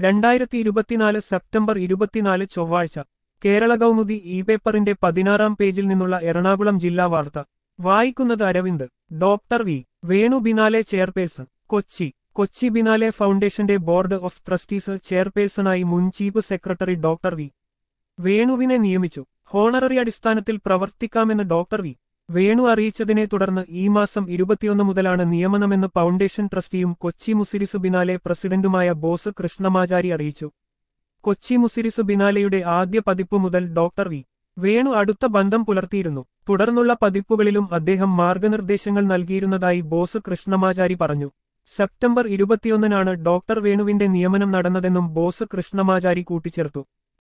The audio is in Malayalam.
രണ്ടായിരത്തി ഇരുപത്തിനാല് സെപ്റ്റംബർ ഇരുപത്തിനാല് ചൊവ്വാഴ്ച കേരള കൗമുദി ഇ പേപ്പറിന്റെ പതിനാറാം പേജിൽ നിന്നുള്ള എറണാകുളം ജില്ലാ വാർത്ത വായിക്കുന്നത് Aravind doctor V Venu biennale chairperson Kochi Kochi biennale ഫൗണ്ടേഷന്റെ ബോർഡ് ഓഫ് ട്രസ്റ്റീസ് ചെയർപേഴ്സണായി മുൻ ചീഫ് സെക്രട്ടറി ഡോക്ടർ വി വേണുവിനെ നിയമിച്ചു ഹോണററി അടിസ്ഥാനത്തിൽ പ്രവർത്തിക്കാമെന്ന് ഡോക്ടർ വി വേണു അറിയിച്ചതിനെ തുടർന്ന് ഈ മാസം ഇരുപത്തിയൊന്ന് മുതലാണ് നിയമനമെന്ന് ഫൗണ്ടേഷൻ ട്രസ്റ്റിയും കൊച്ചി മുസിരിസ് ബിനാലെ പ്രസിഡന്റുമായ ബോസ് കൃഷ്ണമാചാരി അറിയിച്ചു കൊച്ചി മുസിരിസ് ബിനാലെയുടെ ആദ്യ പതിപ്പ് മുതൽ ഡോക്ടർ വി വേണു അടുത്ത ബന്ധം പുലർത്തിയിരുന്നു തുടർന്നുള്ള പതിപ്പുകളിലും അദ്ദേഹം മാർഗനിർദ്ദേശങ്ങൾ നൽകിയിരുന്നതായി ബോസ് കൃഷ്ണമാചാരി പറഞ്ഞു സെപ്റ്റംബർ ഇരുപത്തിയൊന്നിനാണ് ഡോക്ടർ വേണുവിന്റെ നിയമനം നടന്നതെന്നും ബോസ് കൃഷ്ണമാചാരി കൂട്ടിച്ചേർത്തു